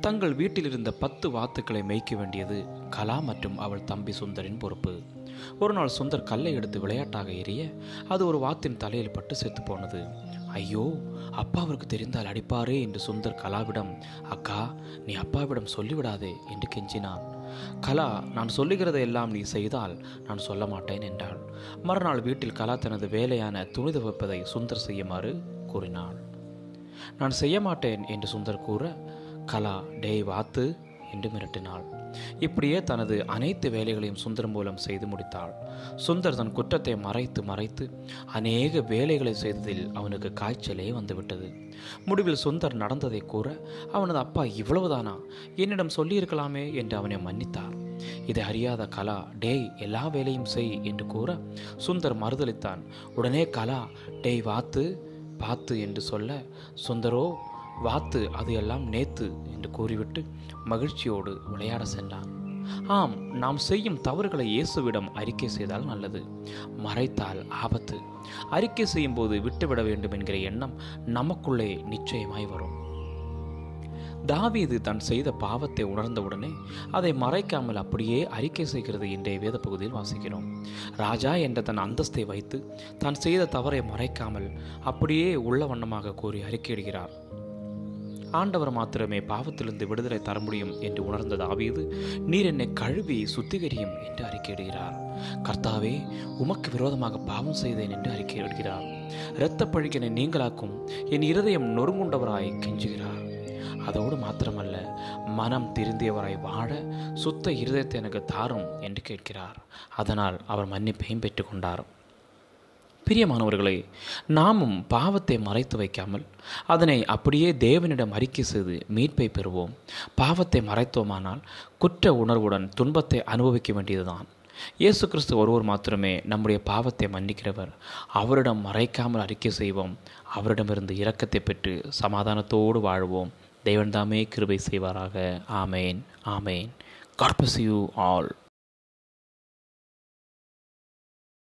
தங்கள் வீட்டில் இருந்த பத்து வாத்துக்களை மேய்க்க வேண்டியது கலா மற்றும் அவள் தம்பி சுந்தரின் பொறுப்பு ஒரு நாள் சுந்தர் கல்லை எடுத்து விளையாட்டாக எறிய அது ஒரு வாத்தின் தலையில் பட்டு செத்து போனது ஐயோ அப்பாவிற்கு தெரிந்தால் அடிப்பாரே என்று சுந்தர் கலாவிடம் அக்கா நீ அப்பாவிடம் சொல்லிவிடாதே என்று கெஞ்சினான் கலா நான் சொல்லுகிறதை எல்லாம் நீ செய்தால் நான் சொல்ல மாட்டேன் என்றாள் மறுநாள் வீட்டில் கலா தனது வேலையான துணி துவைப்பதை சுந்தர் செய்யுமாறு கூறினாள் நான் செய்ய மாட்டேன் என்று சுந்தர் கூற கலா டேய் வாத்து என்று மிரட்டினாள் இப்படியே தனது அனைத்து வேலைகளையும் சுந்தர் மூலம் செய்து முடித்தாள் சுந்தர் தன் குற்றத்தை மறைத்து மறைத்து அநேக வேலைகளை செய்ததில் அவனுக்கு காய்ச்சலே வந்துவிட்டது முடிவில் சுந்தர் நடந்ததை கூற அவனது அப்பா இவ்வளவுதானா என்னிடம் சொல்லியிருக்கலாமே என்று அவனை மன்னித்தார் இதை அறியாத கலா டேய் எல்லா வேலையும் செய் என்று கூற சுந்தர் மறுதளித்தான் உடனே கலா டேய் வாத்து பார்த்து என்று சொல்ல சுந்தரோ வாத்து அது எல்லாம் நேத்து என்று கூறிவிட்டு மகிழ்ச்சியோடு விளையாட சென்றான் ஆம் நாம் செய்யும் தவறுகளை இயேசுவிடம் அறிக்கை செய்தால் நல்லது மறைத்தால் ஆபத்து அறிக்கை செய்யும் போது விட்டுவிட வேண்டும் என்கிற எண்ணம் நமக்குள்ளே நிச்சயமாய் வரும் தாவீது தான் செய்த பாவத்தை உணர்ந்தவுடனே அதை மறைக்காமல் அப்படியே அறிக்கை செய்கிறது இன்றைய வேத பகுதியில் வாசிக்கிறோம் ராஜா என்ற தன் அந்தஸ்தை வைத்து தான் செய்த தவறை மறைக்காமல் அப்படியே உள்ள வண்ணமாக கூறி அறிக்கையிடுகிறார் ஆண்டவர் மாத்திரமே பாவத்திலிருந்து விடுதலை தர முடியும் என்று உணர்ந்த தாவீது நீர் என்னை கழுவி சுத்திகரியும் என்று அறிக்கையிடுகிறார் கர்த்தாவே உமக்கு விரோதமாக பாவம் செய்தேன் என்று அறிக்கையிடுகிறார் இரத்த பழிக்கனை நீங்களாக்கும் என் இருதயம் நொறுங்குண்டவராய் கெஞ்சுகிறார் அதோடு மாத்திரமல்ல மனம் திருந்தியவராய் வாழ சுத்த இருதயத்தை எனக்கு தாரும் என்று கேட்கிறார் அதனால் அவர் மன்னிப்பையும் பெற்றுக்கொண்டார் பிரியமானவர்களே நாமும் பாவத்தை மறைத்து வைக்காமல் அதனை அப்படியே தேவனிடம் அறிக்கை செய்து மீட்பை பெறுவோம் பாவத்தை மறைத்தோமானால் குற்ற உணர்வுடன் துன்பத்தை அனுபவிக்க வேண்டியதுதான் இயேசு கிறிஸ்து ஒருவர் மாத்திரமே நம்முடைய பாவத்தை மன்னிக்கிறவர் அவரிடம் மறைக்காமல் அறிக்கை செய்வோம் அவரிடமிருந்து இரக்கத்தை பெற்று சமாதானத்தோடு வாழ்வோம் தேவன்தாமே கிருபை செய்வாராக ஆமேன் ஆமேன் காட் bless யூ ஆல்